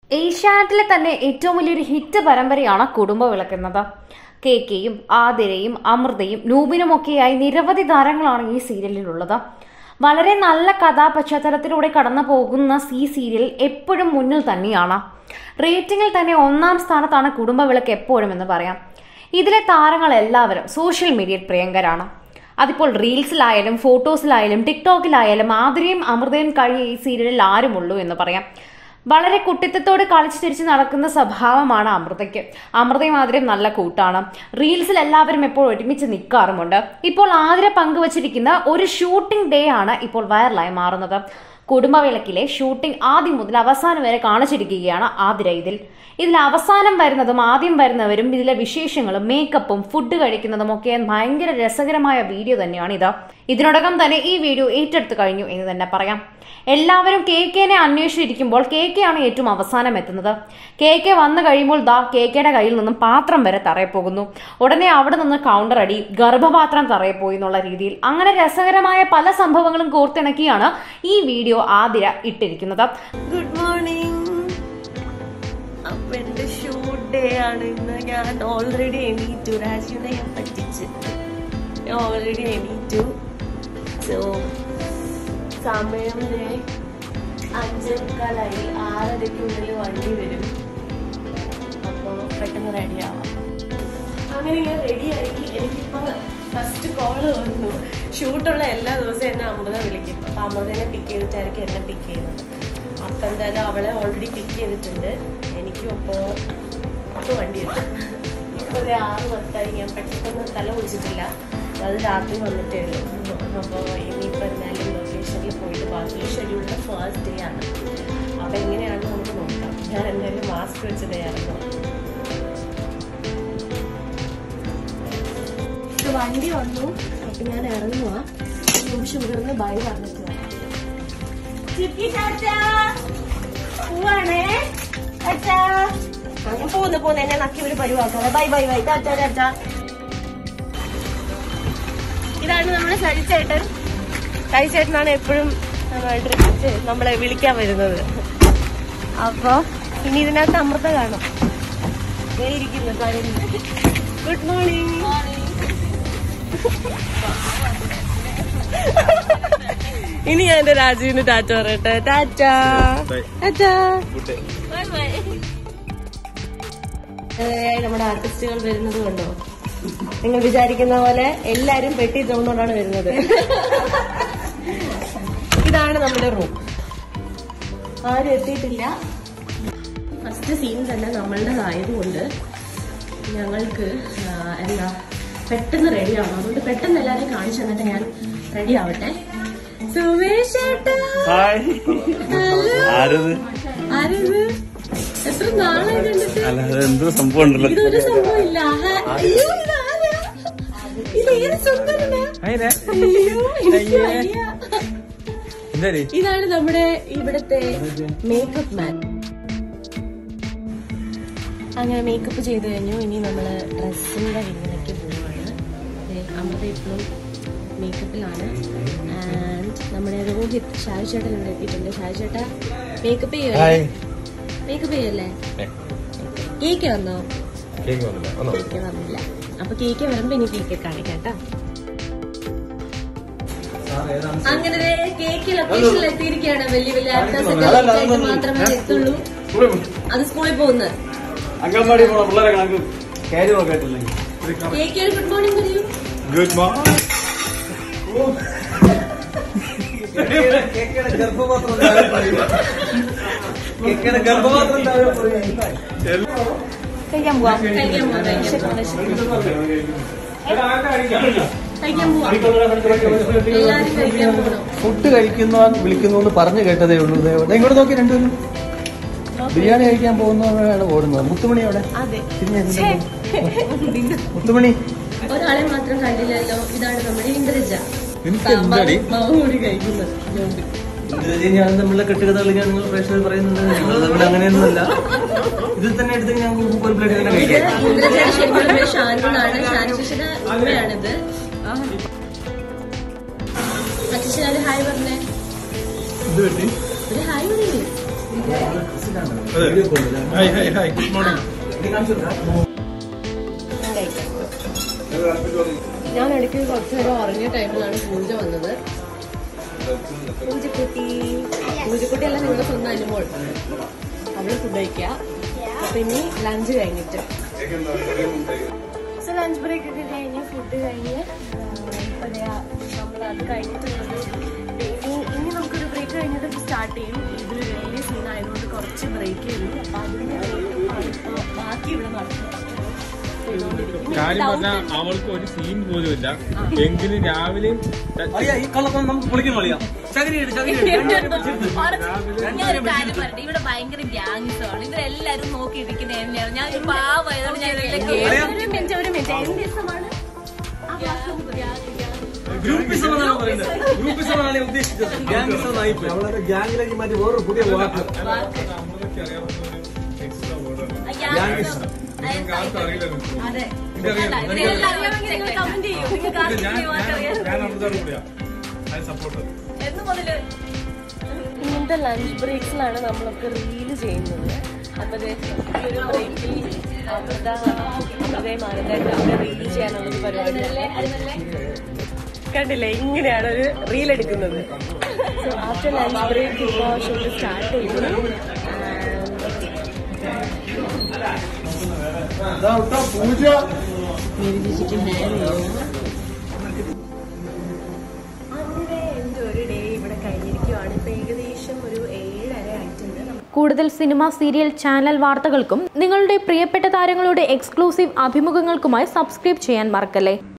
ഏഷ്യാനെറ്റിലെ തന്നെ ഏറ്റവും വലിയൊരു ഹിറ്റ് പരമ്പരയാണ് കുടുംബ വിളക്കുന്നത് കെ കെയും ആതിരയും അമൃതയും നൂബിനുമൊക്കെയായി നിരവധി താരങ്ങളാണ് ഈ സീരിയലിലുള്ളത് വളരെ നല്ല കഥാപശ്ചാത്തലത്തിലൂടെ കടന്നു പോകുന്ന ഈ സീരിയൽ എപ്പോഴും മുന്നിൽ തന്നെയാണ് റേറ്റിംഗിൽ തന്നെ ഒന്നാം സ്ഥാനത്താണ് കുടുംബ വിളക്ക് എപ്പോഴും എന്ന് പറയാം ഇതിലെ താരങ്ങൾ എല്ലാവരും സോഷ്യൽ മീഡിയയിൽ പ്രിയങ്കരാണ് അതിപ്പോൾ റീൽസിലായാലും ഫോട്ടോസിലായാലും ടിക്ടോക്കിലായാലും ആതിരയും അമൃതയും കഴിയ ഈ സീരിയലിൽ ആരുമുള്ളൂ എന്ന് പറയാം വളരെ കുട്ടിത്തത്തോട് കളിച്ചു തിരിച്ച് നടക്കുന്ന സ്വഭാവമാണ് അമൃതയ്ക്ക് അമൃതയും ആതിരയും നല്ല കൂട്ടാണ് റീൽസിൽ എല്ലാവരും എപ്പോഴും ഒരുമിച്ച് നിൽക്കാറുമുണ്ട് ഇപ്പോൾ ആതിര പങ്കുവച്ചിരിക്കുന്ന ഒരു ഷൂട്ടിംഗ് ഡേ ആണ് ഇപ്പോൾ വൈറലായി മാറുന്നത് കുടുംബവിളക്കിലെ ഷൂട്ടിംഗ് ആദ്യം മുതൽ അവസാനം വരെ കാണിച്ചിരിക്കുകയാണ് ആതിര ഇതിൽ ഇതിൽ അവസാനം വരുന്നതും ആദ്യം വരുന്നവരും ഇതിലെ വിശേഷങ്ങളും മേക്കപ്പും ഫുഡ് കഴിക്കുന്നതും ഒക്കെ ഭയങ്കര രസകരമായ വീഡിയോ തന്നെയാണ് ഇത് ഇതിനോടകം തന്നെ ഈ വീഡിയോ ഏറ്റെടുത്ത് കഴിഞ്ഞു എന്ന് തന്നെ പറയാം എല്ലാവരും കെ കെനെ അന്വേഷിച്ചിരിക്കുമ്പോൾ കെ കെ ആണ് ഏറ്റവും അവസാനം എത്തുന്നത് കെ കെ വന്നു കഴിയുമ്പോൾ ദാ കെ കെയുടെ കയ്യിൽ നിന്നും പാത്രം വരെ തറയെ പോകുന്നു ഉടനെ അവിടെ നിന്ന് കൗണ്ടർ അടി ഗർഭപാത്രം തറയെ പോയി എന്നുള്ള രീതിയിൽ അങ്ങനെ രസകരമായ പല സംഭവങ്ങളും കോർത്തിണക്കിയാണ് ഈ വീഡിയോ ആതിര ഇട്ടിരിക്കുന്നത് ഗുഡ് മോർണിംഗ് അപ്പൊ എന്റെ ഷൂട്ട് ഡേ ആണ് ഇന്ന് ഞാൻ ഓൾറെഡി എണീറ്റു രാജീവിനെ ഞാൻ പറ്റിച്ച് ഞാൻ ഓൾറെഡി എണീറ്റു സോ സമയം ദേ അഞ്ചേ മുക്കാലായി ആറരയ്ക്കുള്ളിൽ വണ്ടി വരും അപ്പൊ പെട്ടെന്ന് റെഡി ആവാം അങ്ങനെ ഞാൻ റെഡിയായി എനിക്കിപ്പോ ഫസ്റ്റ് കോള് വന്നു ഷൂട്ടുള്ള എല്ലാ ദിവസവും എന്നെ അമൃത വിളിക്കും അപ്പൊ അമൃതനെ പിക്ക് ചെയ്തിട്ടായിരിക്കും എന്നെ പിക്ക് ചെയ്യുന്നത് അപ്പൊ എന്തായാലും അവളെ ഓൾറെഡി പിക്ക് ചെയ്തിട്ടുണ്ട് എനിക്കും അപ്പോ അപ്പൊ വണ്ടി എത്തും ഇപ്പൊ ഒരു ആറ് പത്തായി ഞാൻ പെട്ടെന്ന് തല കുടിച്ചിട്ടില്ല അത് രാത്രി വന്നിട്ടേ ഉള്ളൂ അപ്പോൾ ഇനിയിപ്പോൾ എന്തായാലും ലൊക്കേഷനിൽ പോയിട്ട് ബാക്കി ഷെഡ്യൂളിൻ്റെ ഫസ്റ്റ് ഡേ ആണ് അപ്പൊ എങ്ങനെയാണെന്ന് നമുക്ക് നോക്കാം ഞാൻ എന്തായാലും മാസ്ക് വെച്ച് തയ്യാറാക്കണം ഇത് വണ്ടി വന്നു അപ്പൊ ഞാൻ ഇറങ്ങുക നിമിഷം ഇവിടുന്ന് ബൈ പറഞ്ഞിട്ട് വരാം. ചിപ്പി ടാറ്റാ. പോവാണേ ടാറ്റാ. ആ, ഞാൻ പോകുന്നു പോകുന്നു എന്നെ നക്കി ഒരു പരിവാക്കാതെ ബൈ ബൈ ബൈ ടാറ്റാ ടാറ്റാ ഇതാണ് നമ്മുടെ സരിച്ചേട്ടൻ സരിച്ചേട്ടനാണ് എപ്പോഴും നന്നായിട്ട് വിളിച്ച് നമ്മളെ വിളിക്കാൻ വരുന്നത് അപ്പൊ ഇനി ഇതിനകത്ത് അമൃത കാണാം ദേ ഇരിക്കുന്നു ഗുഡ് മോർണിംഗ് ഇനി ഞാൻ എന്റെ രാജുവിന് ടാറ്റ പറയട്ടെ ടാറ്റ ടാറ്റ ബൈ ബൈ നമ്മുടെ ആർട്ടിസ്റ്റുകൾ വരുന്നത് കണ്ടോ നിങ്ങൾ വിചാരിക്കുന്ന പോലെ എല്ലാരും പെട്ടി തോന്നുകൊണ്ടാണ് വരുന്നത് ഇതാണ് നമ്മുടെ റൂം ആരും എത്തിയിട്ടില്ല ഫസ്റ്റ് സീൻ തന്നെ നമ്മളുടേതായതുകൊണ്ട് ഞങ്ങൾക്ക് ആ, എന്താ പെട്ടെന്ന് റെഡി ആവണം അതുകൊണ്ട് പെട്ടെന്ന് എല്ലാരെയും കാണിച്ചു തന്നിട്ട് ഞാൻ റെഡി ആവട്ടെ സുമേഷ് ഏട്ടാ. ഹലോ ആരത് ആരത് എത്ര നാളായി കണ്ടിട്ട് അല്ല അത് എന്തോ സംഭവം ഉണ്ടല്ലോ ഇതൊരു സംഭവമില്ല ഹ- അയ്യോ ഇതാരാ ഇത് ഏത് സുന്ദരനാ അയ്യോ എനിക്ക് വയ്യ. എന്താ ഇതാണ് നമ്മുടെ ഇവിടുത്തെ മേക്കപ്പ് മാൻ അങ്ങനെ മേക്കപ്പ് ചെയ്ത് കഴിഞ്ഞു ഇനി നമ്മള് ഡ്രസ്സിന്റെ വിങ്ങിലേക്ക് പോവുകയാണ് ദേ, അമൃത ഇപ്പോഴും മേക്കപ്പിലാണ് ആൻഡ് നമ്മുടെ രോഹിത് ഷാജി ചേട്ടൻ ഇവിടെ എത്തിയിട്ടുണ്ട് ഷാജി ചേട്ടാ മേക്കപ്പ് ചെയ്യുമല്ലേ മേക്കപ്പ് ചെയ്യല്ലേ കേക്ക് വന്നോ കേക്ക് വന്നില്ല അപ്പൊ കേക്ക് വരുമ്പോ ഇനി കേക്ക് കാണിക്കാം കേട്ടോ അങ്ങനെ ദേ കേക്ക് ലൊക്കേഷനിൽ എത്തിയിരിക്കുകയാണ് വലിയ വലിയ ആക്ടേഴ്സ് ഒക്കെ late ആയിട്ട് മാത്രമേ എത്തുള്ളൂ അത് സ്കൂളിൽ പോകുന്നത് അംഗൻവാടി പോണ പിള്ളേരെ കണക്ക് കാര്യം നോക്കാട്ടില്ലേ കേക്ക് ഒരു ഗുഡ് മോർണിംഗ് പറയൂ ഗുഡ് മോർണിംഗ് കഴിക്കാൻ പോവാം കഴിക്കാൻ പോവാം വിശക്കുന്നു, വിശക്കുന്നു. കഴിക്കാൻ പോവാം എല്ലാരും കഴിക്കാൻ പോകണം ഫുഡ് കഴിക്കുന്നു വിളിക്കുന്നു എന്ന് പറഞ്ഞു കേട്ടതേ ഉള്ളൂ ദേ, ദേ ഇങ്ങോട്ട് നോക്കി രണ്ടുപേരും ബിരിയാണി കഴിക്കാൻ പോകുന്നവരാണ് ഓടുന്നത് മുത്തുമണി അവിടെ അതെ പിന്നെ മുത്തുമണി ഒരാളെ മാത്രം കണ്ടില്ലല്ലോ ഇതാണ് നമ്മുടെ ഇന്ദ്രജ നിനക്ക് എന്താടി? മാവ് കൂടി കഴിക്കുന്നത് ഞാൻ നമ്മളെ കെട്ടുകഥ കളിക്കാൻ നിങ്ങൾ പ്രേക്ഷകർ പറയുന്നത് ഞങ്ങൾ തമ്മിൽ അങ്ങനെയൊന്നുമല്ല ഇതിൽ തന്നെ എടുത്ത് ഞാൻ ഒരു പ്ലേറ്റ് തന്നെ ഇത് കഴിക്കാം ഇന്ദ്രജയുടെ ശരിക്കുള്ള പേര് ഷാനുന്നാണ് ഷാനുശിയുടെ ഉമ്മയാണിത് അച്ഛൻ ഒരു ഹായ് പറഞ്ഞേ ഇത് പറ്റി ഒരു ഹായ് പറയൂ hi hi hi good morning ഞാൻ ഇടയ്ക്ക് കുറച്ച് നേരം ഉറങ്ങിയ ടൈമിലാണ് പൂജ വന്നത് പൂജക്കുട്ടി പൂജക്കുട്ടി അല്ല നിങ്ങളുടെ സ്വന്തം അനുമോൾ അവള് ഫുഡ് കഴിക്കുക അപ്പൊ ഇനി ലഞ്ച് കഴിഞ്ഞിട്ട് സോ ലഞ്ച് ബ്രേക്ക് ഒക്കെ കഴിഞ്ഞ് ഫുഡ് കഴിഞ്ഞ് നമ്മൾ അത് കഴിഞ്ഞിട്ടുള്ളത് ഇനി ഇനി നമുക്കൊരു ബ്രേക്ക് കഴിഞ്ഞിട്ട് സ്റ്റാർട്ട് ചെയ്യും ഇത് വലിയ സീൻ ആയതുകൊണ്ട് കുറച്ച് ബ്രേക്ക് ചെയ്തു അപ്പൊ അതിന് ഇപ്പൊ ബാക്കി ഇവിടെ നടക്കും കാര്യം പറഞ്ഞാൽ അവൾക്ക് ഒരു സീൻ പോലും ഇല്ല എങ്കിലും രാവിലെയും അളിയാ ഈ കള്ളപ്പം നമുക്ക് പൊളിക്കണം അളിയാ ചകിരി ഇട്, ചകിരി ഇട്. ഞാനൊരു കാര്യം പറയട്ടെ ഇവിടെ ഭയങ്കര ഗ്യാങ്സ് ആണ് ഇവരെല്ലാരും നോക്കിയിരിക്കുന്ന തന്നെയാണ് ഞാൻ ഒരു പാവമായതുകൊണ്ട് ഞാൻ ഇതെല്ലാം കേട്ടു. ഒരു മിനിറ്റ് ഒരു മിനിറ്റ് എന്ത് ഇഷ്ടമാണ് ഗ്രൂപ്പിസം എന്നാണ് പറയുന്നത് ഗ്രൂപ്പിസം ആണ് ഉദ്ദേശിച്ചത് ഗ്യാങ്സം നായിപ്പോയി അവളെ ഗ്യാങ്ങിലേക്ക് മാറ്റി വേറൊരു പുതിയ വാക്ക് അമ്മയ്ക്ക് അറിയാവുന്ന ഒരു എക്സ്ട്രാ വേർഡാണ് ആ ഗ്യാങ്സ് നിങ്ങൾക്ക് ആർക്കും അറിയില്ല അതെ എനിക്കറിയാം. അല്ല, ഇവരെല്ലാം അറിയാമെങ്കിൽ നിങ്ങൾ കമന്റ് ചെയ്യൂ നിങ്ങൾക്ക് ആർക്കും ഞാൻ ചെയ്യുവാൻ ഞാൻ അറിയാം ഞാൻ അമൃതോട് കൂടിയാ ഐ സപ്പോർട്ട് എന്ന് മുതല് ഇങ്ങനത്തെ ലഞ്ച് ബ്രേക്സിലാണ് നമ്മളൊക്കെ റീല് ചെയ്യുന്നത് അപ്പൊ ദേ ഈ ഒരു ബ്രേക്കിൽ അമൃത അമൃതയും ആനന്ദായിട്ട് റീല് ചെയ്യാനുള്ളൊരു പരിപാടി കണ്ടില്ലേ ഇങ്ങനെയാണ് ഒരു റീൽ എടുക്കുന്നത് സോ ആഫ്റ്റർ ലഞ്ച് ബ്രേക്ക് ഇപ്പോൾ ഷൂട്ട് സ്റ്റാർട്ട് ചെയ്തു പൂജ അങ്ങനെ എൻ്റെ ഒരു ഡേ ഇവിടെ കഴിഞ്ഞിരിക്കുവാണ് ഇപ്പൊ ഏകദേശം ഒരു ഏഴര ആയിട്ടുണ്ട് കൂടുതൽ സിനിമ സീരിയൽ ചാനൽ വാർത്തകൾക്കും നിങ്ങളുടെ പ്രിയപ്പെട്ട താരങ്ങളുടെ എക്സ്ക്ലൂസീവ് അഭിമുഖങ്ങൾക്കുമായി സബ്സ്ക്രൈബ് ചെയ്യാൻ മറക്കല്ലേ